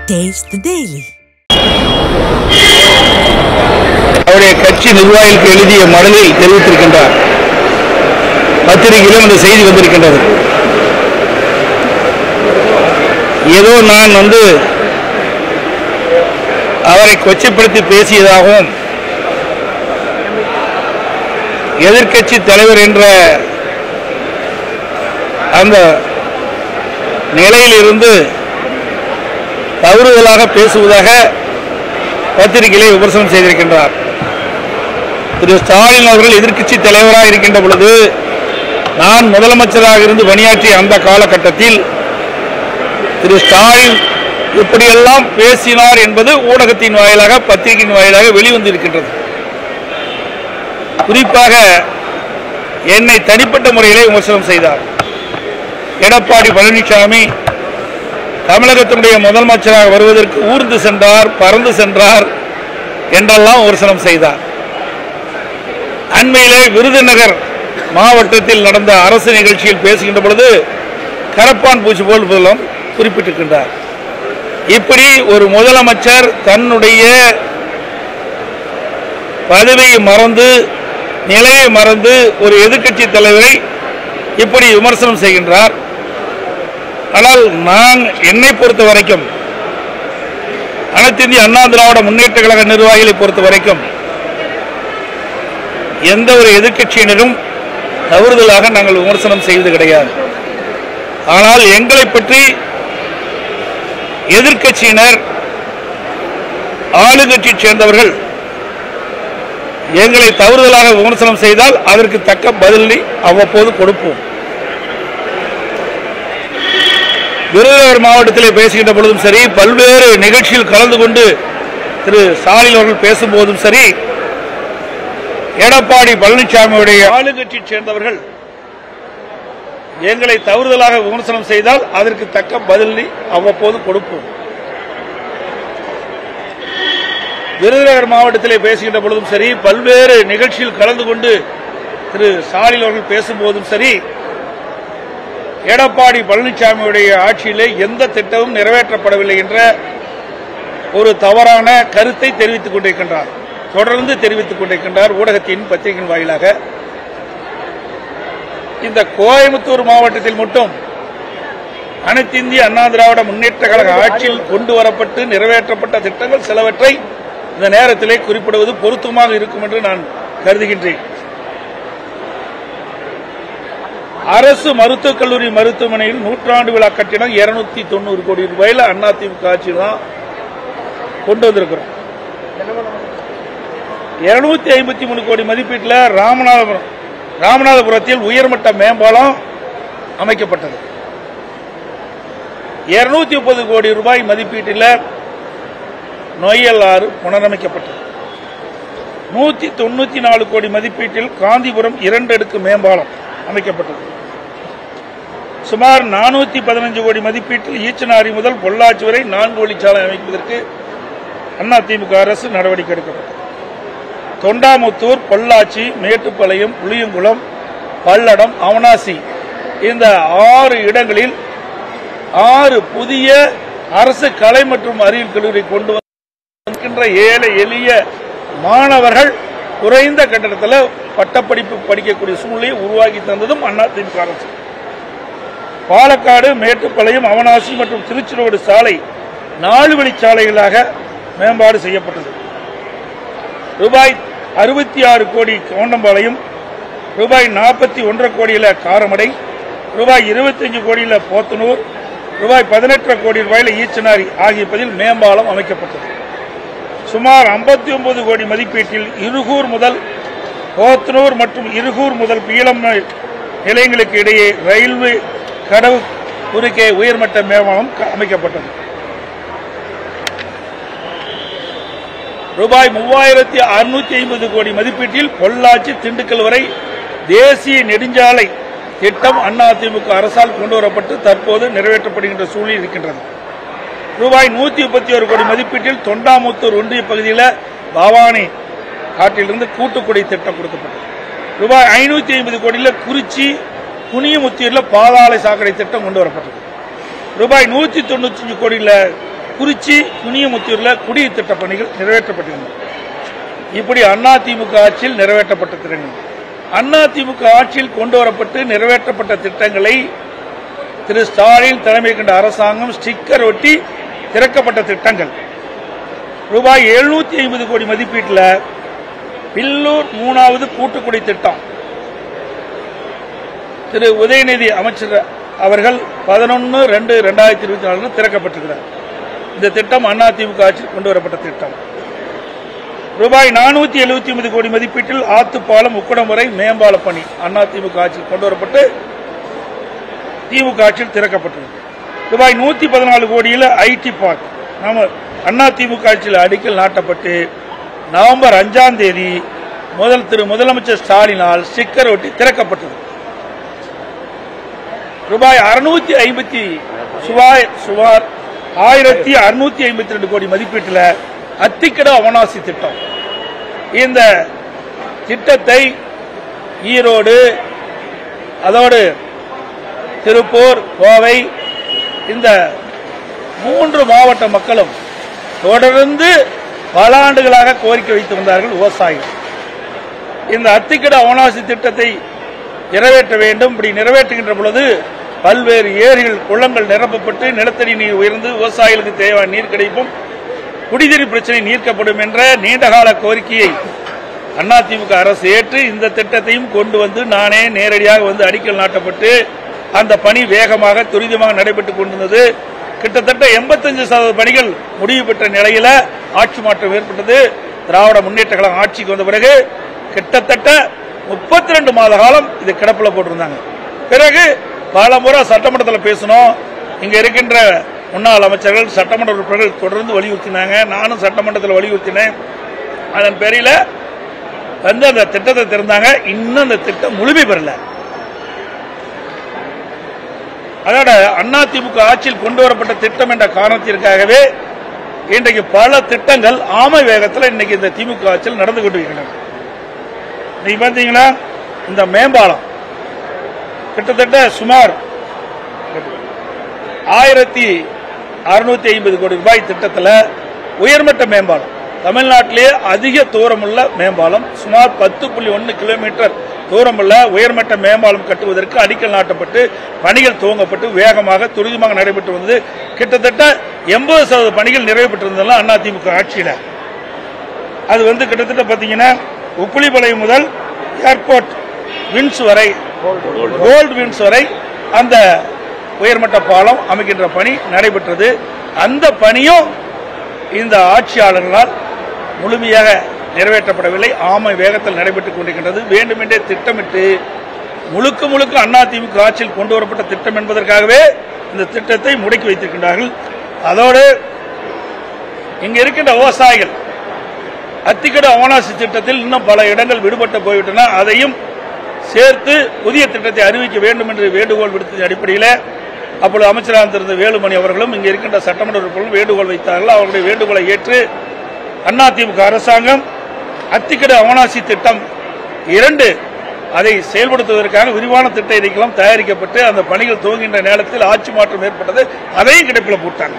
Taste the Daily. அவருடைய கட்சி நிர்வாகிகளுக்கு எழுதிய மடலில் தெரிவித்திருக்கின்றார் பத்திரிகையிலும் இந்த செய்தி வந்திருக்கின்றது ஏதோ நான் வந்து அவரை கொச்சைப்படுத்தி பேசியதாகவும் எதிர்க்கட்சி தலைவர் என்ற அந்த நிலையிலிருந்து தவறுதலாக பேசுவதாக பத்திரிகையிலே விமர்சனம் செய்திருக்கின்றார் திரு ஸ்டாலின் அவர்கள் எதிர்க்கட்சி தலைவராக இருக்கின்ற பொழுது நான் முதலமைச்சராக இருந்து பணியாற்றிய அந்த காலகட்டத்தில் திரு ஸ்டாலின் இப்படியெல்லாம் பேசினார் என்பது ஊடகத்தின் வாயிலாக பத்திரிகையின் வாயிலாக வெளிவந்திருக்கின்றது குறிப்பாக என்னை தனிப்பட்ட முறையிலே விமர்சனம் செய்தார் எடப்பாடி பழனிசாமி தமிழகத்தினுடைய முதலமைச்சராக வருவதற்கு ஊர்ந்து சென்றார் பறந்து சென்றார் என்றெல்லாம் விமர்சனம் செய்தார் அண்மையிலே விருதுநகர் மாவட்டத்தில் நடந்த அரசு நிகழ்ச்சியில் பேசுகின்ற பொழுது கரப்பான் பூச்சி போல் மூலம் குறிப்பிட்டிருக்கின்றார் இப்படி ஒரு முதலமைச்சர் தன்னுடைய பதவியை மறந்து நிலையை மறந்து ஒரு எதிர்க்கட்சி தலைவரை இப்படி விமர்சனம் செய்கின்றார் ஆனால் நான் என்னை பொறுத்த வரைக்கும் அனைத்து இந்திய அண்ணா திராவிட முன்னேற்ற கழக நிர்வாகிகளை பொறுத்த வரைக்கும் எந்த ஒரு எதிர்க்கட்சியினரும் தவறுதலாக நாங்கள் விமர்சனம் செய்வது கிடையாது ஆனால் எங்களை பற்றி எதிர்க்கட்சியினர் ஆளுங்கட்சி சேர்ந்தவர்கள் எங்களை தவறுதலாக விமர்சனம் செய்தால் அதற்கு தக்க பதிலடி அவ்வப்போது கொடுப்போம் விருதுநகர் மாவட்டத்திலே பேசுகின்ற பொழுதும் சரி பல்வேறு நிகழ்ச்சியில் கலந்து கொண்டு திரு ஸ்டாலின் அவர்கள் பேசும்போதும் சரி எடப்பாடி பழனிசாமியுடைய ஆளுங்கட்சி சேர்ந்தவர்கள் எங்களை தவறுதலாக விமர்சனம் செய்தால் அதற்கு தக்க பதிலடி அவ்வப்போது கொடுப்போம் விருதுநகர் மாவட்டத்திலே பேசுகின்ற பொழுதும் சரி பல்வேறு நிகழ்ச்சியில் கலந்து கொண்டு திரு ஸ்டாலின் அவர்கள் பேசும்போதும் சரி எடப்பாடி பழனிசாமியுடைய ஆட்சியிலே எந்த திட்டமும் நிறைவேற்றப்படவில்லை என்ற ஒரு தவறான கருத்தை தெரிவித்துக் கொண்டிருக்கின்றார் தொடர்ந்து தெரிவித்துக் கொண்டிருக்கின்றார் ஊடகத்தின் பத்திரிகையின் வாயிலாக இந்த கோயம்புத்தூர் மாவட்டத்தில் மட்டும் அனைத்து இந்திய அண்ணா திராவிட முன்னேற்ற கழக ஆட்சியில் கொண்டு வரப்பட்டு நிறைவேற்றப்பட்ட திட்டங்கள் சிலவற்றை இந்த நேரத்திலே குறிப்பிடுவது பொருத்தமாக இருக்கும் என்று நான் கருதுகின்றேன் அரசு மருத்துவக் கல்லூரி மருத்துவமனையில் நூற்றாண்டு விழா கட்டிடம் இருநூத்தி தொண்ணூறு கோடி ரூபாயில் அதிமுக ஆட்சி தான் கொண்டு வந்திருக்கிறோம் இருநூத்தி ஐம்பத்தி மூணு கோடி மதிப்பீட்டில் ராமநாதபுரம் ராமநாதபுரத்தில் உயர்மட்ட மேம்பாலம் அமைக்கப்பட்டது இருநூத்தி முப்பது கோடி ரூபாய் மதிப்பீட்டில் நொய்யல் ஆறு புனரமைக்கப்பட்டது நூத்தி தொண்ணூத்தி நாலு கோடி மதிப்பீட்டில் காந்திபுரம் இரண்டு அடுக்கு மேம்பாலம் அமைக்கப்பட்டது சுமார் நானூத்தி பதினஞ்சு கோடி மதிப்பீட்டில் ஈச்சனாரி முதல் பொள்ளாச்சி வரை நான்கு வழிச்சாலை அமைப்பதற்கு அதிமுக அரசு நடவடிக்கை எடுக்கப்பட்டது தொண்டாமுத்தூர் பொள்ளாச்சி மேட்டுப்பாளையம் புளியங்குளம் பல்லடம் அவனாசி இந்த ஆறு இடங்களில் ஆறு புதிய அரசு கலை மற்றும் அறிவியல் கல்லூரி கொண்டு வந்திருக்கின்ற ஏழை எளிய மாணவர்கள் குறைந்த கட்டணத்தில் பட்டப்படிப்பு படிக்கக்கூடிய சூழ்நிலையை உருவாக்கி தந்ததும் அதிமுக அரசு பாலக்காடு மேட்டுப்பாளையம் அவனாசி மற்றும் திருச்சி ரோடு சாலை நாலு வழி சாலைகளாக மேம்பாடு செய்யப்பட்டது ரூபாய் அறுபத்தி ஆறு கோடி கவுண்டம்பாளையம் ரூபாய் நாற்பத்தி ஒன்றரை கோடியில் காரமடை ரூபாய் இருபத்தஞ்சு கோடியில் போத்தனூர் ரூபாய் பதினெட்டரை கோடி ரூபாயில் ஈச்சனாரி ஆகிய பதில் மேம்பாலம் அமைக்கப்பட்டது சுமார் 59 கோடி மதிப்பீட்டில் இருகூர் முதல் போத்தனூர் மற்றும் இருகூர் முதல் பீளம் நிலையங்களுக்கு இடையே ரயில்வே கடவு குறுக்கே உயர்மட்ட மேம்பாலம் க- அமைக்கப்பட்டது ரூபாய் மூவாயிரத்தி அறுநூத்தி ஐம்பது கோடி மதிப்பீட்டில் பொள்ளாச்சி திண்டுக்கல் வரை தேசிய நெடுஞ்சாலை திட்டம் அதிமுக அரசால் கொண்டு வரப்பட்டு தற்போது நிறைவேற்றப்படுகின்ற சூழ்நிலை இருக்கின்றது ரூபாய் நூத்தி முப்பத்தி ஒரு கோடி மதிப்பீட்டில் தொண்டாமுத்தூர் ஒன்றிய பகுதியில் பவானி காட்டிலிருந்து கூட்டுக்குடி திட்டம் கொடுக்கப்பட்டது ரூபாய் ஐநூத்தி ஐம்பது கோடியில் குறிச்சி குனியமுத்தூரில் பாதாள சாக்கடை திட்டம் கொண்டு வரப்பட்டது ரூபாய் நூத்தி தொண்ணூத்தி கோடியில் குறிச்சி குனியமுத்தூர்ல குடிநீர் திட்ட பணிகள் நிறைவேற்றப்பட்டிருந்தன இப்படி அதிமுக ஆட்சியில் நிறைவேற்றப்பட்ட திட்டங்கள் அதிமுக ஆட்சியில் கொண்டு வரப்பட்டு நிறைவேற்றப்பட்ட திட்டங்களை திரு ஸ்டாலின் தலைமை கொண்ட அரசாங்கம் ஸ்டிக்கர் ஒட்டி திறக்கப்பட்ட திட்டங்கள் ரூபாய் எழுநூத்தி ஐம்பது கோடி மதிப்பீட்டில் பில்லூர் மூணாவது கூட்டுக்குடி திட்டம் திரு உதயநிதி அமைச்சர் அவர்கள் பதினொன்று ரெண்டு ரெண்டாயிரத்தி இருபத்தி நாலு திறக்கப்பட்டிருக்கிறார் இந்த திட்டம் அதிமுக ஆட்சியில் கொண்டு வரப்பட்ட திட்டம் ரூபாய் நானூத்தி எழுபத்தி ஒன்பது கோடி மதிப்பீட்டில் ஆத்துப்பாலம் உக்கடம் வரை மேம்பால பணி அதிமுக ஆட்சியில் கொண்டு வரப்பட்டு திமுக ஆட்சியில் திறக்கப்பட்டது ரூபாய் நூத்தி பதினாலு கோடியில் ஐடி பார்க் நாம அண்ணா திமுக ஆட்சியில் அடிக்கல் நாட்டப்பட்டு நவம்பர் அஞ்சாம் தேதி முதல் திரு முதலமைச்சர் ஸ்டாலினால் ஸ்டிக்கர் ஒட்டி திறக்கப்பட்டது ரூபாய் அறுநூத்தி ஐம்பத்தி சுவாய் சுமார் ஆயிரத்தி அறுநூத்தி ஐம்பத்தி ரெண்டு கோடி மதிப்பீட்டில் அத்திக்கட அவனாசி திட்டம் இந்த திட்டத்தை ஈரோடு அதோடு திருப்பூர் கோவை இந்த மூன்று மாவட்ட மக்களும் தொடர்ந்து பல ஆண்டுகளாக கோரிக்கை வைத்து வந்தார்கள் விவசாயிகள் இந்த அத்திக்கட அவனாசி திட்டத்தை நிறைவேற்ற வேண்டும் இப்படி நிறைவேற்றுகின்ற பொழுது பல்வேறு ஏரிகள் குளங்கள் நிரப்பப்பட்டு நிலத்தடி நீர் உயர்ந்து விவசாயிகளுக்கு தேவையான நீர் கிடைப்பும் குடிநீர் பிரச்சனை நீர்க்கப்படும் என்ற நீண்டகால கோரிக்கையை அதிமுக அரசு ஏற்று இந்த திட்டத்தையும் கொண்டு வந்து நானே நேரடியாக வந்து அடிக்கல் நாட்டப்பட்டு அந்த பணி வேகமாக துரிதமாக நடைபெற்றுக் கொண்டிருந்தது கிட்டத்தட்ட எண்பத்தஞ்சு சதவீத பணிகள் முடிவு பெற்ற நிலையில ஆட்சி மாற்றம் ஏற்பட்டது திராவிட முன்னேற்ற கழகம் ஆட்சிக்கு வந்த பிறகு கிட்டத்தட்ட முப்பத்தி ரெண்டு மாத காலம் இது கிடப்பில் போட்டிருந்தாங்க பிறகு பல முறை சட்டமன்றத்தில் பேசணும் இங்க இருக்கின்ற முன்னாள் அமைச்சர்கள் சட்டமன்ற உறுப்பினர்கள் தொடர்ந்து வலியுறுத்தினாங்க நானும் சட்டமன்றத்தில் வலியுறுத்தினேன் அதன் பேரில் வந்து அந்த திட்டத்தை திறந்தாங்க இன்னும் அந்த திட்டம் முழுமை பெறல அதோட அதிமுக ஆட்சியில் கொண்டு வரப்பட்ட திட்டம் என்ற காரணத்திற்காகவே இன்றைக்கு பல திட்டங்கள் ஆமை வேகத்தில் இன்னைக்கு இந்த திமுக ஆட்சியில் நடந்து கொண்டிருக்கின்றன நீங்க பார்த்தீங்கன்னா இந்த மேம்பாலம் கிட்டத்தட்ட சுமார் ஆயிரத்தி அறுநூத்தி ஐம்பது கோடி ரூபாய் திட்டத்தில் உயர்மட்ட மேம்பாலம் தமிழ்நாட்டிலேயே அதிக தூரமுள்ள மேம்பாலம் சுமார் பத்து புள்ளி ஒன்று கிலோமீட்டர் தூரமுள்ள உயர்மட்ட மேம்பாலம் கட்டுவதற்கு அடிக்கல் நாட்டப்பட்டு பணிகள் துவங்கப்பட்டு வேகமாக துரிதமாக நடைபெற்று வந்தது கிட்டத்தட்ட எண்பது சதவீத பணிகள் நிறைவு பெற்றிருந்ததெல்லாம் அதிமுக ஆட்சியில் அது வந்து கிட்டத்தட்ட பார்த்தீங்கன்னா உப்புளிப்பாளையம் முதல் ஏர்போர்ட் வின்ஸ் வரை கோல்டு வின்ஸ் வரை அந்த உயர்மட்ட பாலம் அமைக்கின்ற பணி நடைபெற்றது அந்த பணியும் இந்த ஆட்சியாளர்களால் முழுமையாக நிறைவேற்றப்படவில்லை ஆமை வேகத்தில் நடைபெற்றுக் கொண்டிருக்கின்றது வேண்டுமென்றே திட்டமிட்டு முழுக்க முழுக்க அதிமுக ஆட்சியில் கொண்டு வரப்பட்ட திட்டம் என்பதற்காகவே இந்த திட்டத்தை முடக்கி வைத்திருக்கின்றார்கள் அதோடு இங்க இருக்கின்ற விவசாயிகள் அத்திக்கட அவனாசி திட்டத்தில் இன்னும் பல இடங்கள் விடுபட்டு போய்விட்டன அதையும் சேர்த்து புதிய திட்டத்தை அறிவிக்க வேண்டும் என்று வேண்டுகோள் விடுத்த அடிப்படையில் அப்பொழுது அமைச்சராக இருந்த வேலுமணி அவர்களும் இங்கே இருக்கின்ற சட்டமன்ற உறுப்பினர்களும் வேண்டுகோள் வைத்தார்கள் அவர்களுடைய வேண்டுகோளை ஏற்று அதிமுக அரசாங்கம் அத்திக்கட அவனாசி திட்டம் இரண்டு அதை செயல்படுத்துவதற்காக விரிவான திட்ட அறிக்கைகளும் தயாரிக்கப்பட்டு அந்த பணிகள் துவங்குகின்ற நேரத்தில் ஆட்சி மாற்றம் ஏற்பட்டது அதையும் கிடப்பில் போட்டாங்க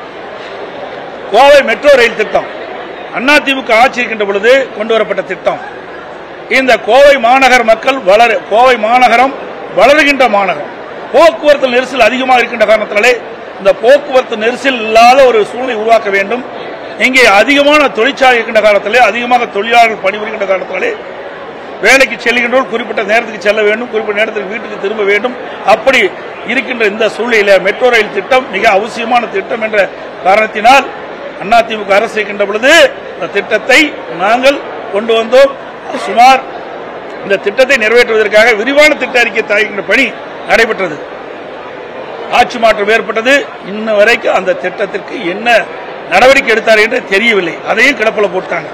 கோவை மெட்ரோ ரயில் திட்டம் அதிமுக ஆட்சி இருக்கின்ற பொழுது கொண்டு வரப்பட்ட திட்டம் இந்த கோவை மாநகர் மக்கள் வளர கோவை மாநகரம் வளருகின்ற மாநகரம் போக்குவரத்து நெரிசல் அதிகமாக இருக்கின்ற காரணத்தினாலே இந்த போக்குவரத்து நெரிசல் இல்லாத ஒரு சூழ்நிலை உருவாக்க வேண்டும் இங்கே அதிகமான தொழிற்சாலை இருக்கின்ற காலத்திலே அதிகமாக தொழிலாளர்கள் பணிபுரிகின்ற காலத்தினாலே வேலைக்கு செல்கின்றோர் குறிப்பிட்ட நேரத்துக்கு செல்ல வேண்டும் குறிப்பிட்ட நேரத்துக்கு வீட்டுக்கு திரும்ப வேண்டும் அப்படி இருக்கின்ற இந்த சூழ்நிலையில மெட்ரோ ரயில் திட்டம் மிக அவசியமான திட்டம் என்ற காரணத்தினால் அதிமுக அரசு இருக்கின்ற பொழுது இந்த திட்டத்தை நாங்கள் கொண்டு வந்தோம் சுமார் இந்த திட்டத்தை நிறைவேற்றுவதற்காக விரிவான திட்ட அறிக்கை தயாரிக்கின்ற பணி நடைபெற்றது ஆட்சி மாற்றம் ஏற்பட்டது இன்ன வரைக்கும் அந்த திட்டத்திற்கு என்ன நடவடிக்கை எடுத்தார் என்று தெரியவில்லை அதையும் கிடப்பில போட்டாங்க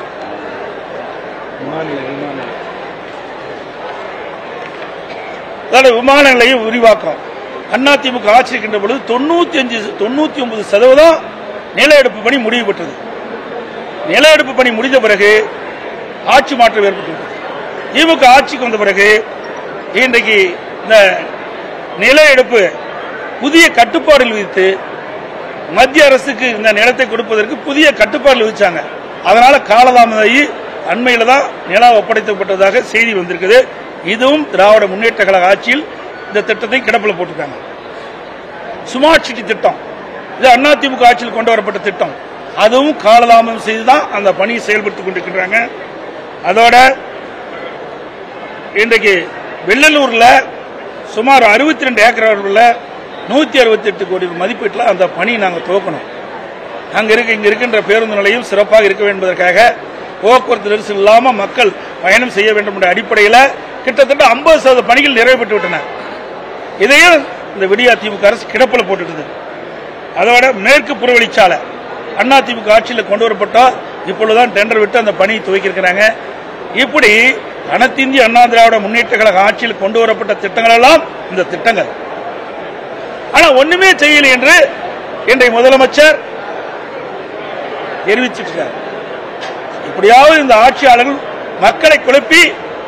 அதாவது விமான நிலைய விரிவாக்கம் அதிமுக ஆட்சி இருக்கின்ற பொழுது தொண்ணூத்தி அஞ்சு தொண்ணூத்தி ஒன்பது சதவீதம் நில எடுப்பு பணி முடிவு பெற்றது நில எடுப்பு பணி முடிந்த பிறகு ஆட்சி மாற்றம் ஏற்பட்டுள்ளது திமுக ஆட்சிக்கு வந்த பிறகு இன்றைக்கு இந்த நில எடுப்பு புதிய கட்டுப்பாடுகள் விதித்து மத்திய அரசுக்கு இந்த நிலத்தை கொடுப்பதற்கு புதிய கட்டுப்பாடு விதிச்சாங்க அதனால காலதாமதாகி அண்மையில தான் நிலம் ஒப்படைக்கப்பட்டதாக செய்தி வந்திருக்குது இதுவும் திராவிட முன்னேற்ற கழக ஆட்சியில் இந்த திட்டத்தை கிடப்பில் போட்டிருக்காங்க ஸ்மார்ட் சிட்டி திட்டம் இது அதிமுக ஆட்சியில் கொண்டு வரப்பட்ட திட்டம் அதுவும் காலதாமதம் செய்து தான் அந்த பணியை செயல்படுத்திக் கொண்டிருக்கிறாங்க அதோட இன்றைக்கு வெள்ளலூர்ல சுமார் அறுபத்தி ரெண்டு ஏக்கர் அளவுல நூத்தி அறுபத்தி எட்டு கோடி மதிப்பீட்டில் அந்த பணி நாங்கள் துவக்கணும் அங்க இருக்க இங்க இருக்கின்ற பேருந்து நிலையம் சிறப்பாக இருக்க வேண்டும் என்பதற்காக போக்குவரத்து நெரிசல் இல்லாம மக்கள் பயணம் செய்ய வேண்டும் என்ற அடிப்படையில் கிட்டத்தட்ட ஐம்பது சதவீத பணிகள் நிறைவேற்றி விட்டன இதையும் இந்த விடியா திமுக அரசு கிடப்பில் போட்டுட்டது அதோட மேற்கு புறவழிச்சாலை அண்ணா திமுக ஆட்சியில் கொண்டு வரப்பட்டா இப்பொழுதுதான் டெண்டர் விட்டு அந்த பணியை துவக்கியிருக்கிறாங்க இப்படி அனைத்திந்திய அண்ணா திராவிட முன்னேற்ற கழக ஆட்சியில் கொண்டு வரப்பட்ட திட்டங்கள் எல்லாம் இந்த திட்டங்கள் ஆனா ஒண்ணுமே செய்யலை என்று இன்றைய முதலமைச்சர் தெரிவிச்சிருக்கார் இப்படியாவது இந்த ஆட்சியாளர்கள் மக்களை குழப்பி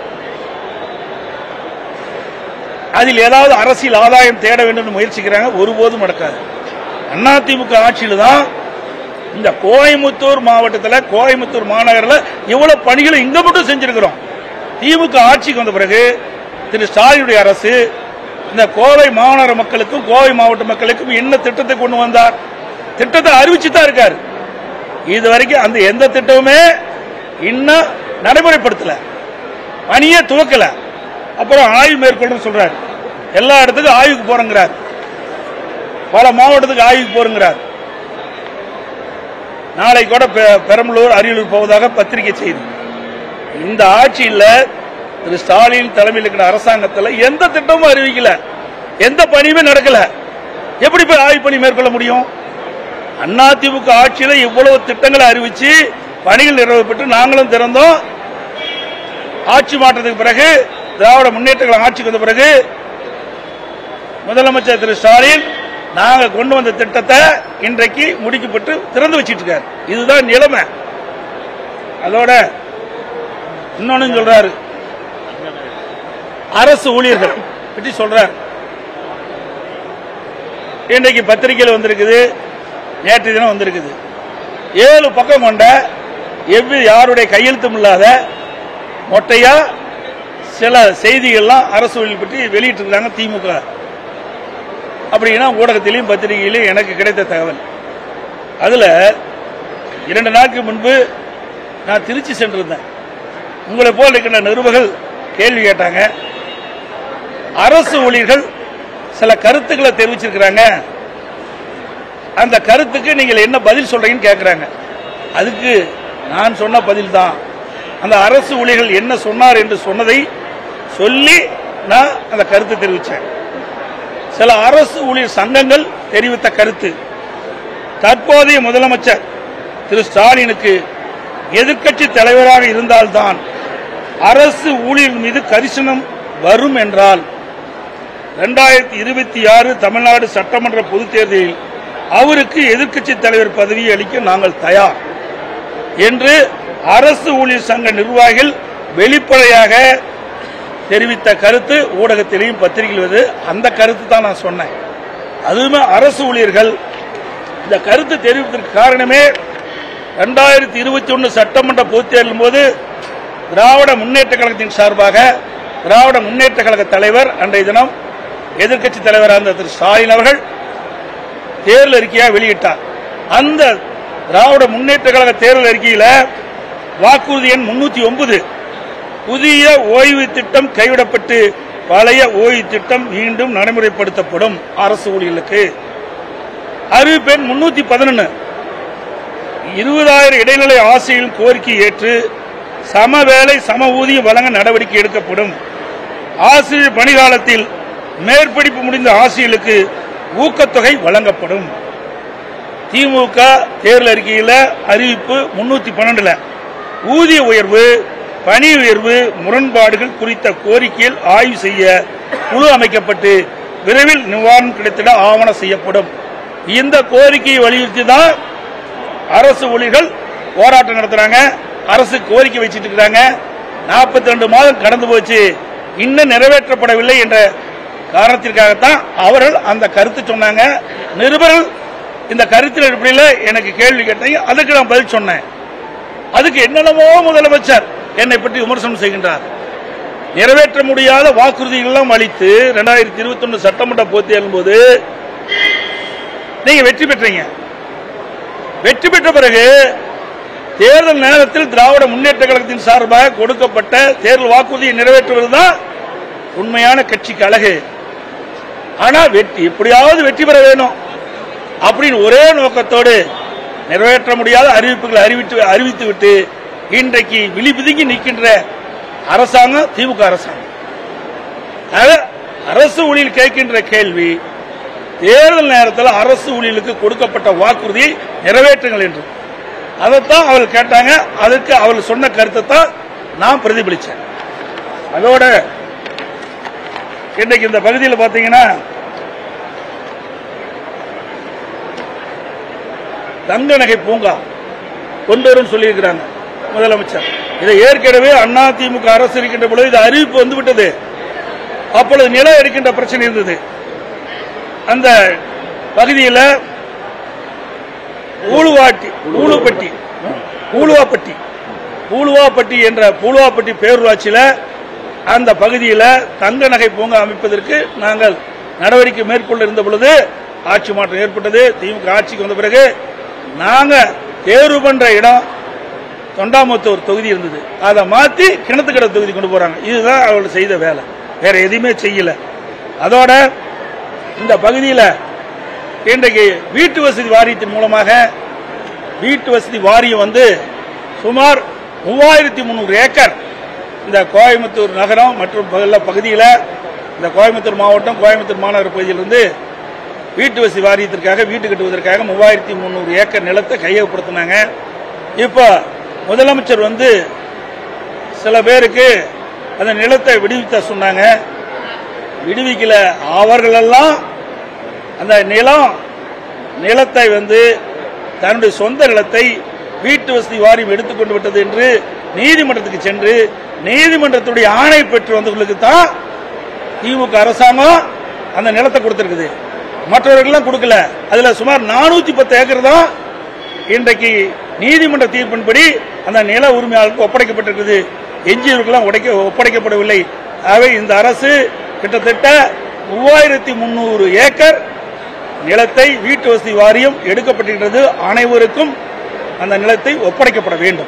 அதில் ஏதாவது அரசியல் ஆதாயம் தேட வேண்டும் என்று முயற்சிக்கிறாங்க ஒருபோதும் நடக்காது அதிமுக ஆட்சியில் தான் இந்த கோயம்புத்தூர் மாவட்டத்தில் கோயம்புத்தூர் மாநகரில் இவ்வளவு பணிகளை இங்க மட்டும் செஞ்சிருக்கிறோம் திமுக ஆட்சிக்கு வந்த பிறகு திரு ஸ்டாலினுடைய அரசு இந்த கோவை மாநகர மக்களுக்கும் கோவை மாவட்ட மக்களுக்கும் என்ன திட்டத்தை கொண்டு வந்தார் திட்டத்தை அறிவிச்சு தான் இருக்காரு இது வரைக்கும் அந்த எந்த திட்டமுமே இன்னும் நடைமுறைப்படுத்தல பணியே துவக்கல அப்புறம் ஆய்வு மேற்கொள்ளும் சொல்றாரு எல்லா இடத்துக்கும் ஆய்வுக்கு போறங்கிறார் பல மாவட்டத்துக்கு ஆய்வுக்கு போறங்கிறார் நாளை கூட பெ- பெரம்பலூர் அரியலூர் போவதாக பத்திரிகை செய்தி இந்த ஆட்சியில் திரு ஸ்டாலின் தலைமையில் இருக்கிற அரசாங்கத்தில் எந்த திட்டமும் அறிவிக்கல எந்த பணியுமே நடக்கல எப்படி போய் ஆய்வு பணி மேற்கொள்ள முடியும் அதிமுக ஆட்சியில் இவ்வளவு திட்டங்களை அறிவிச்சு பணிகள் நிறைவேற்றப்பட்டு நாங்களும் திறந்தோம் ஆட்சி மாற்றத்துக்கு பிறகு திராவிட முன்னேற்ற கழகம் ஆட்சிக்கு வந்த பிறகு முதலமைச்சர் திரு ஸ்டாலின் நாங்க கொண்டு வந்த திட்டத்தை இன்றைக்கு முடிக்கப்பட்டு திறந்து வச்சிட்டு இருக்காரு இதுதான் நிலைமை அதோட இன்னொன்னு சொல்றாரு அரசு ஊழியர்கள் பற்றி சொல்றார் இன்றைக்கு பத்திரிகையில் வந்திருக்குது நேற்று தினம் வந்திருக்குது ஏழு பக்கம் கொண்ட எவ்வி யாருடைய கையெழுத்தும் இல்லாத மொட்டையா சில செய்திகள்லாம் அரசு ஊழியர் பற்றி வெளியிட்டிருக்காங்க திமுக அப்படின்னா ஊடகத்திலையும் பத்திரிகையிலையும் எனக்கு கிடைத்த தகவல் அதுல இரண்டு நாட்களுக்கு முன்பு நான் திருச்சி சென்றிருந்தேன் உங்களை போல் இருக்கின்ற நிருபர்கள் கேள்வி கேட்டாங்க அரசு ஊழியர்கள் சில கருத்துக்களை தெரிவிச்சிருக்கிறாங்க அந்த கருத்துக்கு நீங்கள் என்ன பதில் சொல்றீங்கன்னு கேட்கிறாங்க அதுக்கு நான் சொன்ன பதில் தான் அந்த அரசு ஊழியர்கள் என்ன சொன்னார் என்று சொன்னதை சொல்லி நான் அந்த கருத்து தெரிவித்தேன் சில அரசு ஊழியர் சங்கங்கள் தெரிவித்த கருத்து தற்போதைய முதலமைச்சர் திரு ஸ்டாலினுக்கு எதிர்க்கட்சி தலைவராக இருந்தால்தான் அரசு ஊழியர் மீது கரிசனம் வரும் என்றால் இரண்டாயிரத்தி இருபத்தி ஆறு தமிழ்நாடு சட்டமன்ற பொதுத் தேர்தலில் அவருக்கு எதிர்க்கட்சி தலைவர் பதவியை அளிக்க நாங்கள் தயார் என்று அரசு ஊழியர் சங்க நிர்வாகிகள் வெளிப்படையாக தெரிவித்த கருத்து ஊடகத்திலையும் பத்திரிகையில் வருது அந்த கருத்து தான் நான் சொன்னேன் அதுவுமே அரசு ஊழியர்கள் இந்த கருத்து தெரிவித்ததற்கு காரணமே இரண்டாயிரத்தி இருபத்தி ஒன்று சட்டமன்ற பொதுத் தேர்தலின் போது திராவிட முன்னேற்ற கழகத்தின் சார்பாக திராவிட முன்னேற்ற கழக தலைவர் அன்றைய தினம் எதிர்க்கட்சி தலைவராக இருந்த திரு ஸ்டாலின் அவர்கள் தேர்தல் அறிக்கையா வெளியிட்டார் அந்த திராவிட முன்னேற்ற கழக தேர்தல் அறிக்கையில வாக்குறுதி எண் முன்னூத்தி ஒன்பது புதிய ஓய்வு திட்டம் கைவிடப்பட்டு பழைய ஓய்வு திட்டம் மீண்டும் நடைமுறைப்படுத்தப்படும் அரசு ஊழியர்களுக்கு அறிவிப்பு எண் முன்னூத்தி பதினொன்னு இருபதாயிரம் இடைநிலை ஆசிரியர்கள் கோரிக்கை ஏற்று சம வேலை சம ஊதியம் வழங்க நடவடிக்கை எடுக்கப்படும் ஆசிரியர் பணிகாலத்தில் மேற்படிப்பு முடிந்த ஆசிரியர்களுக்கு ஊக்கத்தொகை வழங்கப்படும் திமுக தேர்தல் அறிக்கையில் அறிவிப்பு முன்னூத்தி பன்னெண்டுல ஊதிய உயர்வு பணி உயர்வு முரண்பாடுகள் குறித்த கோரிக்கையில் ஆய்வு செய்ய குழு அமைக்கப்பட்டு விரைவில் நிவாரணம் கிடைத்திட ஆவணம் செய்யப்படும் இந்த கோரிக்கையை வலியுறுத்தி தான் அரசு ஊழியர்கள் போராட்டம் நடத்துறாங்க அரசு கோரிக்கை வச்சிட்டு இருக்காங்க நாற்பத்தி ரெண்டு மாதம் கடந்து போச்சு இன்னும் நிறைவேற்றப்படவில்லை என்ற காரணத்திற்காகத்தான் அவர்கள் அந்த கருத்து சொன்னாங்க நிருபர்கள் இந்த கருத்தில் அடிப்படையில் எனக்கு கேள்வி கேட்டீங்க அதுக்கு நான் பதில் சொன்னேன் அதுக்கு என்னென்னமோ முதலமைச்சர் என்னை பற்றி விமர்சனம் செய்கின்றார் நிறைவேற்ற முடியாத வாக்குறுதிகள் எல்லாம் அளித்து ரெண்டாயிரத்தி இருபத்தி ஒன்னு சட்டமன்ற போட்டி போது நீங்க வெற்றி பெற்றீங்க வெற்றி பெற்ற பிறகு தேர்தல் நேரத்தில் திராவிட முன்னேற்ற கழகத்தின் சார்பாக கொடுக்கப்பட்ட தேர்தல் வாக்குறுதியை நிறைவேற்றுவதுதான் உண்மையான கட்சிக்கு அழகு ஆனா வெற்றி எப்படியாவது வெற்றி பெற வேணும் அப்படின்னு ஒரே நோக்கத்தோடு நிறைவேற்ற முடியாத அறிவிப்புகளை அறிவித்து அறிவித்து விட்டு இன்றைக்கு விழிபிதுங்கி நிற்கின்ற அரசாங்கம் திமுக அரசாங்கம் ஆக, அரசு ஊழியர் கேட்கின்ற கேள்வி தேர்தல் நேரத்தில் அரசு ஊழியர்களுக்கு கொடுக்கப்பட்ட வாக்குறுதியை நிறைவேற்றுங்கள் என்று அதைத்தான் அவர்கள் கேட்டாங்க அதுக்கு அவர்கள் சொன்ன கருத்தை தான் நான் பிரதிபலிச்சேன் அதோட இன்றைக்கு இந்த பகுதியில் பார்த்தீங்கன்னா தங்க நகை பூங்கா கொண்டு வரும் சொல்லியிருக்கிறாங்க முதலமைச்சர் இதை ஏற்கனவே அண்ணா திமுக அரசு இருக்கின்ற பொழுது இது அறிவிப்பு வந்துவிட்டது அப்பொழுது நிலம் எடுக்கின்ற பிரச்சனை இருந்தது அந்த பகுதியில் ஊழுவாட்டி ஊழுப்பட்டி ஊழுவாப்பட்டி பூலுவாப்பட்டி என்ற பூலுவாப்பட்டி பேரூராட்சியில் அந்த பகுதியில் தங்க நகை பூங்கா அமைப்பதற்கு நாங்கள் நடவடிக்கை மேற்கொள்ள இருந்த பொழுது ஆட்சி மாற்றம் ஏற்பட்டது திமுக ஆட்சிக்கு வந்த பிறகு நாங்க தேர்வு பண்ற இடம் தொண்டாமுத்தூர் தொகுதி இருந்தது அதை மாத்தி கிணத்துக்கடை தொகுதி கொண்டு போறாங்க இதுதான் அவர்கள் செய்த வேலை வேற எதுவுமே செய்யல அதோட இந்த பகுதியில் இன்றைக்கு வீட்டு வசதி வாரியத்தின் மூலமாக வீட்டு வசதி வாரியம் வந்து சுமார் மூவாயிரத்தி முந்நூறு ஏக்கர் இந்த கோயம்புத்தூர் நகரம் மற்றும் பகுதியில் பகுதியில் இந்த கோயம்புத்தூர் மாவட்டம் கோயம்புத்தூர் மாநகர பகுதியிலிருந்து வீட்டு வசதி வாரியத்திற்காக வீட்டு கட்டுவதற்காக மூவாயிரத்தி முந்நூறு ஏக்கர் நிலத்தை கையகப்படுத்தினாங்க இப்போ முதலமைச்சர் வந்து சில பேருக்கு அந்த நிலத்தை விடுவிக்க சொன்னாங்க விடுவிக்கல அவர்களெல்லாம் அந்த நிலம் நிலத்தை வந்து தன்னுடைய சொந்த நிலத்தை வீட்டு வசதி வாரியம் எடுத்துக்கொண்டு விட்டது என்று நீதிமன்றத்துக்கு சென்று நீதிமன்றத்துடைய ஆணை பெற்று வந்தவர்களுக்கு தான் திமுக அரசாங்கம் அந்த நிலத்தை கொடுத்திருக்குது மற்றவர்கள்லாம் கொடுக்கல அதுல சுமார் நானூத்தி பத்து ஏக்கர் தான் இன்றைக்கு நீதிமன்ற தீர்ப்பின்படி அந்த நில உரிமையாளருக்கு ஒப்படைக்கப்பட்டிருக்குது எஞ்சியவர்களெல்லாம் உடைக்க ஒப்படைக்கப்படவில்லை ஆகவே இந்த அரசு கிட்டத்தட்ட மூவாயிரத்தி முன்னூறு ஏக்கர் நிலத்தை வீட்டு வசதி வாரியம் எடுக்கப்பட்டிருக்கிறது அனைவருக்கும் அந்த நிலத்தை ஒப்படைக்கப்பட வேண்டும்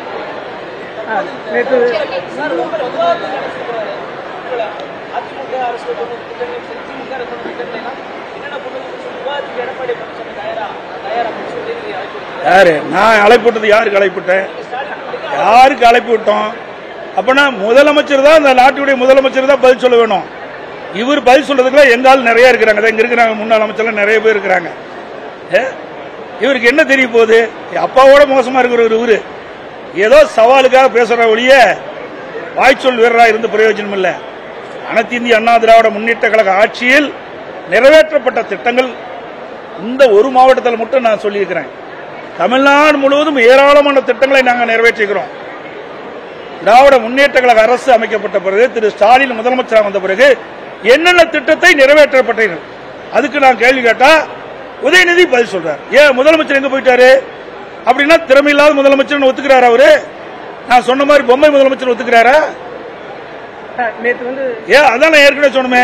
நேற்று சார் ரொம்ப விவாதத்தில் என்ன சொல்றாரு உங்களை அதிமுக அரசு கொண்டு வந்த திட்டங்கள் சரி, திமுக அரசு கொண்டு வந்த திட்டங்கள் எல்லாம் என்னென்ன கொண்டு வந்து சொல்லி விவாதத்துக்கு எடப்பாடி பழனிசாமி தயாரா தயாரா அப்படின்னு சொல்லி நீங்க அழைப்பு விடுறீங்க. யாரு நான் அழைப்புட்டது யாருக்கு அழைப்புட்டேன் ஸ்டாலின் கொடுங்க. யாருக்கு அழைப்பு விட்டோம் அப்பனா முதலமைச்சர் தான் இந்த நாட்டுடைய முதலமைச்சர் தான் பதில் சொல்ல வேணும் இவர் பதில் சொல்றதுக்குலாம் எங்க ஆள் நிறைய இருக்கிறாங்க அதான் இங்க இருக்கிறாங்க முன்னாள் அமைச்சர்லாம் நிறைய பேர் இருக்கிறாங்க ஏ? இவருக்கு என்ன தெரிய போகுது அப்பாவோட மோசமா இருக்கிறவர் இவரு ஏதோ சவாலுக்காக பேசுற ஒழிய வாய்ச்சொல் வீரரா இருந்து பிரயோஜனம் இல்லை அனைத்து இந்திய அண்ணா திராவிட முன்னேற்ற கழக ஆட்சியில் நிறைவேற்றப்பட்ட திட்டங்கள் இந்த ஒரு மாவட்டத்தில் மட்டும் நான் சொல்லியிருக்கிறேன் தமிழ்நாடு முழுவதும் ஏராளமான திட்டங்களை நாங்கள் நிறைவேற்றிக்கிறோம் திராவிட முன்னேற்ற கழக அரசு அமைக்கப்பட்ட பிறகு திரு ஸ்டாலின் முதலமைச்சராக வந்த பிறகு என்னென்ன திட்டத்தை நிறைவேற்றப்பட்டீர்கள் அதுக்கு நான் கேள்வி கேட்டா உதயநிதி பதில் சொல்றார் ஏன் முதலமைச்சர் எங்க போயிட்டாரு அப்படின்னா திறமையில்லாத முதலமைச்சர் ஒத்துக்கிறாரா அவரு நான் சொன்ன மாதிரி பொம்மை முதலமைச்சர் ஒத்துக்கிறாரா சார், நேற்று வந்து ஏன் அதான் நான் ஏற்கனவே சொன்னமே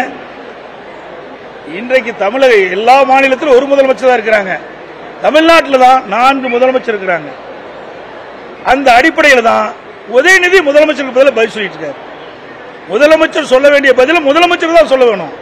இன்றைக்கு தமிழக எல்லா மாநிலத்திலும் ஒரு முதலமைச்சர் தான் இருக்கிறாங்க தமிழ்நாட்டில் தான் நான்கு முதலமைச்சர் இருக்கிறாங்க அந்த அடிப்படையில் தான் உதயநிதி முதலமைச்சருக்கு பதிலாக பதில் சொல்லிட்டு இருக்காரு முதலமைச்சர் சொல்ல வேண்டிய பதில முதலமைச்சர் தான் சொல்ல வேணும்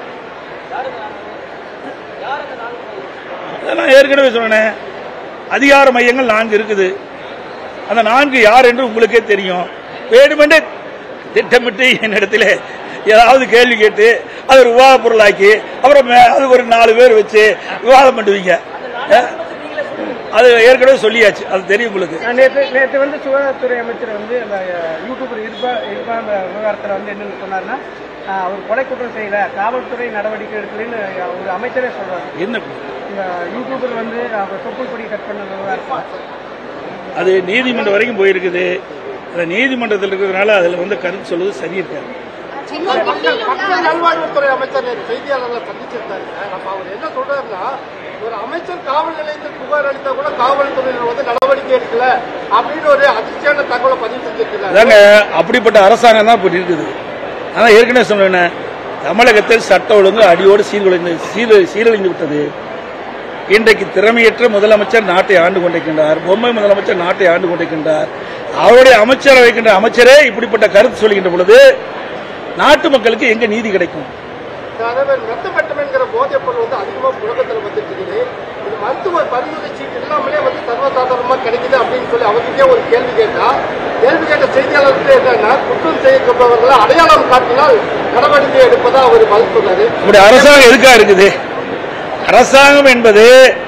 அதான் நான் ஏற்கனவே சொன்னேன் அதிகார மையங்கள் நான்கு இருக்குது அந்த நான்கு யார் என்று உங்களுக்கே தெரியும் வேணுமென்றே திட்டமிட்டு என்னிடத்தில் ஏதாவது கேள்வி கேட்டு அது ஒரு விவாத பொருளாக்கி அப்புறம் மே- அது ஒரு நாலு பேர் வச்சு விவாதம் பண்ணுவீங்க அஹ், அது ஏற்கனவே சொல்லியாச்சு அது தெரியும் உங்களுக்கு நான் நேற்று நேற்று வந்து சுகாதாரத்துறை அமைச்சர் வந்து அந்த அஹ், யூடியூபர் இருப்பா இருப்பா விவகாரத்தில் வந்து என்னன்னு சொன்னார்னா அஹ், அவர் கொலை குற்றம் செய்யல காவல்துறை நடவடிக்கை எடுக்கலன்னு அஹ், ஒரு அமைச்சரே சொல்றாரு என்ன இந்த யூடியூபர் வந்து அவர் தொப்புள் கொடி கட் பண்ண விவகாரத்தில் அது நீதிமன்றம் வரைக்கும் போயிருக்குது அந்த நீதிமன்றத்தில் இருக்கிறதுனால அதில் வந்து கருத்து சொல்வது சரி இருக்காது மக்கள் மக்கள் நல்வாழ்வுத்துறை அமைச்சர் நேற்று செய்தியாளர்களை சந்திச்சிருந்தாரு சார் அப்ப அவர் என்ன சொல்றாருன்னா ஒரு அமைச்சர் காவல் நிலையத்தில் புகார் அளித்தா கூட காவல்துறையினர் வந்து நடவடிக்கை எடுக்கல அப்படின்னு ஒரு அதிர்ச்சியான தகவலை பதிவு செஞ்சிருக்கிறார் அதாங்க அப்படிப்பட்ட அரசாங்கம் தான் இப்படி இருக்குது அதான் ஏற்கனவே சொன்னேன் தமிழகத்தில் சட்ட ஒழுங்கு அடியோடு சீர்குலைந்து சீர சீரழிந்து விட்டது இன்றைக்கு திறமையற்ற முதலமைச்சர் நாட்டை ஆண்டு கொண்டிருக்கின்றார் பொம்மை முதலமைச்சர் நாட்டை ஆண்டு கொண்டிருக்கின்றார் அவருடைய அமைச்சர் வைக்கின்ற அமைச்சரே இப்படிப்பட்ட கருத்து சொல்கின்ற பொழுது நாட்டு மக்களுக்கு எங்க நீதி கிடைக்கும் அதாவது மெத்தமெட்டம் என்கிற போதைப் பொருள் வந்து அதிகமா புழக்கத்தில் வந்துட்டு இருக்குது இது மருத்துவ பரிந்துரை சீட்டு இல்லாமலே வந்து சர்வசாதாரணமா கிடைக்குது அப்படின்னு சொல்லி அவர்கிட்டயே ஒரு கேள்வி கேட்டா கேள்வி கேட்ட செய்தியாளருக்கு என்னன்னா குற்றம் செய்யப்பட்டவர்களை அடையாளம் காட்டினால் நடவடிக்கை எடுப்பதா அவர் பதில் சொன்னாரு இப்படி அரசாங்கம் எதுக்கா இருக்குது அரசாங்கம் என்பது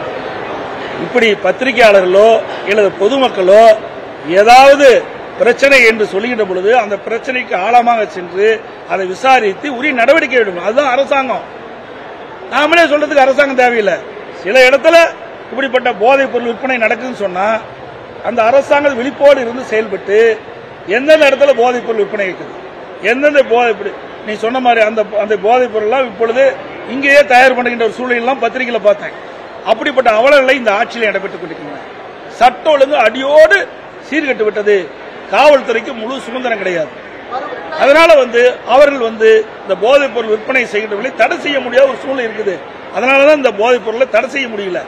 இப்படி பத்திரிகையாளர்களோ அல்லது பொதுமக்களோ ஏதாவது பிரச்சனை என்று சொல்லுகின்ற பொழுது அந்த பிரச்சனைக்கு ஆழமாக சென்று அதை விசாரித்து உரிய நடவடிக்கை எடுக்கணும் அதுதான் அரசாங்கம் நாமளே சொல்றதுக்கு அரசாங்கம் தேவையில்லை சில இடத்துல இப்படிப்பட்ட போதைப் பொருள் விற்பனை நடக்குதுன்னு சொன்னா அந்த அரசாங்கம் விழிப்போடு இருந்து செயல்பட்டு எந்தெந்த இடத்துல போதைப் பொருள் விற்பனை இருக்குது எந்தெந்த போதை பொருள் நீ சொன்ன மாதிரி அந்த அந்த போதைப் பொருள்லாம் இப்பொழுது இங்கேயே தயார் பண்ணுகின்ற ஒரு சூழலாம் பத்திரிகையில பார்த்தேன் அப்படிப்பட்ட அவலங்களை இந்த ஆட்சியில் இடம்பெற்றுக் கொண்டிருக்கின்றன சட்ட ஒழுங்கு அடியோடு சீர்கெட்டு விட்டது காவல்துறைக்கு முழு சுதந்திரம் கிடையாது அதனால வந்து அவர்கள் வந்து இந்த போதைப் பொருள் விற்பனை செய்கின்றவர்களை தடை செய்ய முடியாத ஒரு சூழ்நிலை இருக்குது அதனாலதான் இந்த போதைப் பொருளை தடை செய்ய முடியல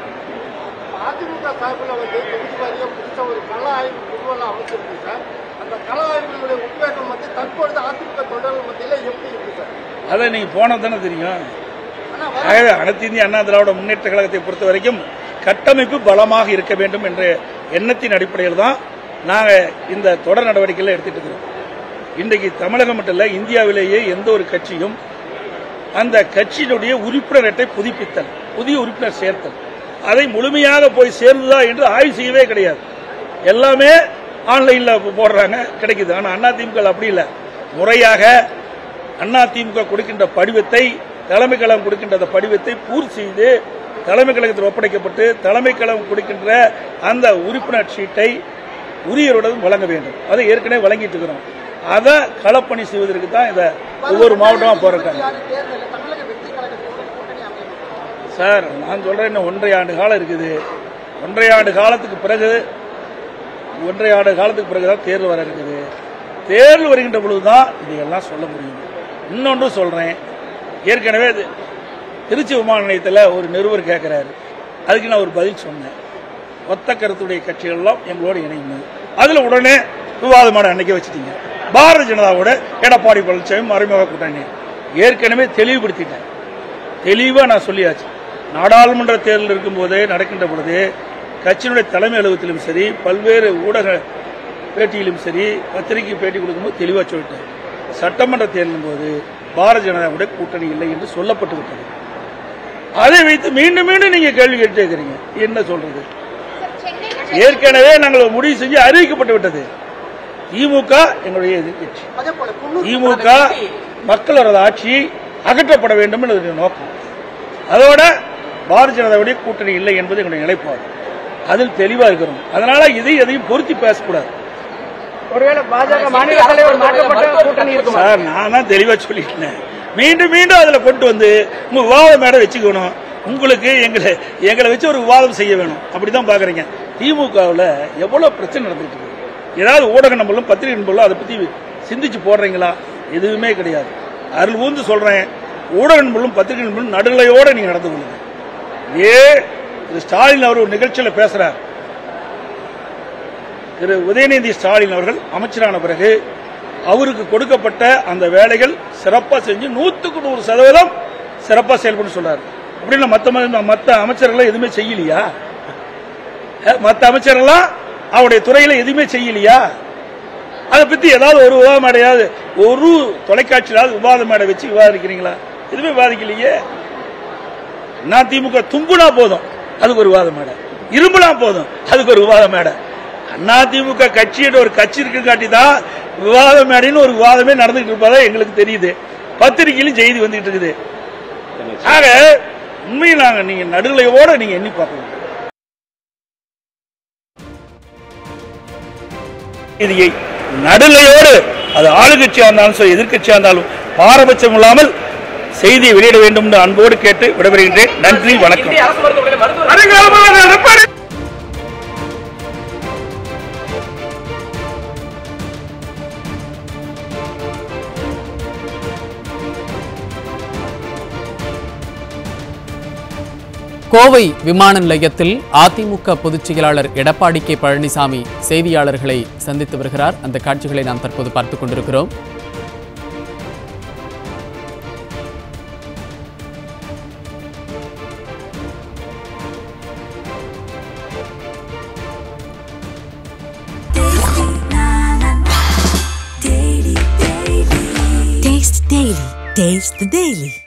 அதிமுக சார்பில் வந்து தொகுதி வாரியம் புதுசா ஒரு கள ஆய்வு குழுவெல்லாம் அமைச்சிருக்கு சார் அந்த கள ஆய்வுகளுடைய உத்வேகம் வந்து தற்பொழுது அதிமுக தொண்டர்கள் மத்தியில எப்படி இருக்கு சார் அதை நீங்க போனது தானே தெரியும் ஆகவே அனைத்து இந்திய அண்ணா திராவிட முன்னேற்ற கழகத்தை பொறுத்த வரைக்கும் கட்டமைப்பு பலமாக இருக்க வேண்டும் என்ற எண்ணத்தின் அடிப்படையில் தான் நாங்க இந்த தொடர் நடவடிக்கைகளை எடுத்துட்டு இருக்கிறோம் இன்றைக்கு தமிழகம் மட்டும் இல்ல இந்தியாவிலேயே எந்த ஒரு கட்சியும் அந்த கட்சியினுடைய உறுப்பினர் அட்டை புதுப்பித்தல் புதிய உறுப்பினர் சேர்த்தல் அதை முழுமையாக போய் சேர்ந்ததா என்று ஆய்வு செய்யவே கிடையாது எல்லாமே ஆன்லைன்ல போடுறாங்க கிடைக்குது ஆனா அதிமுக அப்படி இல்லை முறையாக அதிமுக கொடுக்கின்ற படிவத்தை தலைமை கழகம் கொடுக்கின்ற அந்த படிவத்தை பூர்த்தி செய்து தலைமை கழகத்தில் ஒப்படைக்கப்பட்டு தலைமை கழகம் கொடுக்கின்ற அந்த உறுப்பினர் சீட்டை உரியருடன் வழங்க வேண்டும் அதை ஏற்கனவே வழங்கிட்டு இருக்கிறோம் அதை களப்பணி செய்வதற்கு தான் இதை ஒவ்வொரு மாவட்டமா போறாங்க சார் நான் சொல்றேன் இன்னும் ஒன்றரை ஆண்டு காலம் இருக்குது ஒன்றரை ஆண்டு காலத்துக்கு பிறகு ஒன்றரை ஆண்டு காலத்துக்கு பிறகுதான் தேர்தல் வர இருக்குது தேர்தல் வருகின்ற பொழுதுதான் இதையெல்லாம் சொல்ல முடியும் இன்னொன்று சொல்றேன் ஏற்கனவே இது திருச்சி விமான நிலையத்தில் ஒரு நிருபர் கேட்கிறாரு அதுக்கு நான் ஒரு பதில் சொன்னேன் ஒத்த கருத்துடைய கட்சிகள் எல்லாம் எங்களோட இணையும் அதுல உடனே விவாதமான அன்னைக்கு வச்சுட்டீங்க பாரதிய ஜனதாவோட எடப்பாடி பழனிசாமி மறைமுக கூட்டணி ஏற்கனவே தெளிவுபடுத்திட்டேன் தெளிவா நான் சொல்லியாச்சு நாடாளுமன்ற தேர்தல் இருக்கும் போதே நடக்கின்ற பொழுது கட்சியினுடைய தலைமை அலுவலகத்திலும் சரி பல்வேறு ஊடக பேட்டியிலும் சரி பத்திரிகை பேட்டி கொடுக்கும்போது தெளிவா சொல்லிட்டேன் சட்டமன்ற தேர்தலின் போது பாரதிய ஜனதாவுடைய கூட்டணி இல்லை என்று சொல்லப்பட்டு விட்டது அதை வைத்து மீண்டும் மீண்டும் நீங்க கேள்வி கேட்டு இருக்கிறீங்க என்ன சொல்றது ஏற்கனவே நாங்கள் முடிவு செஞ்சு அறிவிக்கப்பட்டு விட்டது திமுக எங்களுடைய எதிர்க்கட்சி அதே போல குன்னூர் திமுக மக்களோட ஆட்சி அகற்றப்பட வேண்டும் என்பது நோக்கம் அதோட பாரதிய ஜனதாவுடைய கூட்டணி இல்லை என்பது எங்களுடைய நிலைப்பாடு அதில் தெளிவா இருக்கிறோம் அதனால இதை எதையும் பொருத்தி பேசக்கூடாது ஒருவேளை பாஜக மாநில தலைவர் மாற்றப்பட்ட கூட்டணி இருக்குமா சார் நான் தான் தெளிவா சொல்லிட்டேன் மீண்டும் மீண்டும் அதுல கொண்டு வந்து உங்க விவாத மேடை வச்சுக்கணும் உங்களுக்கு எங்களை எங்களை வச்சு ஒரு விவாதம் செய்ய வேணும் அப்படிதான் பாக்குறீங்க திமுகவில் எவ்வளவு பிரச்சனை நடந்துட்டு இருக்கு ஏதாவது ஊடக நம்பளும் பத்திரிகை நம்பளும் அதை பத்தி சிந்திச்சு போடுறீங்களா எதுவுமே கிடையாது அருள் ஊந்து சொல்றேன் ஊடக நம்பளும் பத்திரிகை நம்பளும் நடுநிலையோட நீங்க நடந்து கொள்ளுங்க ஏ திரு ஸ்டாலின் அவர் ஒரு நிகழ்ச்சியில பேசுறார் திரு உதயநிதி ஸ்டாலின் அவர்கள் அமைச்சரான பிறகு அவருக்கு கொடுக்கப்பட்ட அந்த வேலைகள் சிறப்பா செஞ்சு நூத்துக்கு நூறு சதவீதம் சிறப்பா செயல்பட்டு சொல்றாரு அப்படின்னு மத்த ம- மத்த அமைச்சர்கள் எதுவுமே செய்யலையா அஹ், மத்த அமைச்சரெல்லாம் அவருடைய துறையில எதுவுமே செய்யலையா அதை பத்தி ஏதாவது ஒரு விவாத மேடையாவது ஒரு தொலைக்காட்சியிலாவது விவாத மேடை வச்சு விவாதிக்கிறீங்களா எதுவுமே விவாதிக்கலையே நான் திமுக தும்புனா போதும் அதுக்கு ஒரு விவாத மேடை இரும்புனா போதும் அதுக்கு ஒரு விவாத மேடை அண்ணா திமுக கட்சியோட ஒரு கட்சி இருக்கு காட்டி தான் விவாத மேடைன்னு ஒரு விவாதமே நடந்துகிட்டு இருப்பதா எங்களுக்கு தெரியுது பத்திரிகையிலும் செய்தி வந்துகிட்டு இருக்குது ஆக உண்மையில் நாங்க நீங்க நடுநிலையோட நீங்க எண்ணி பார்க்கணும் நீதியை நடுநிலையோடு அது ஆளுங்கட்சியா இருந்தாலும் சரி எதிர்க்கட்சியா இருந்தாலும் பாரபட்சம் இல்லாமல் செய்தியை வெளியிட வேண்டும் என்று அன்போடு கேட்டு விடைபெறுகின்றேன் நன்றி வணக்கம் இந்திய அரசு மருத்துவமனையில் மருத்துவர் வருங்காலமான எடப்பாடி கோவை விமான நிலையத்தில் அதிமுக பொதுச் செயலாளர் எடப்பாடி கே பழனிசாமி செய்தியாளர்களை சந்தித்து வருகிறார் அந்த காட்சிகளை நாம் தற்போது பார்த்துக் கொண்டிருக்கிறோம் Taste Daily. Taste the Daily.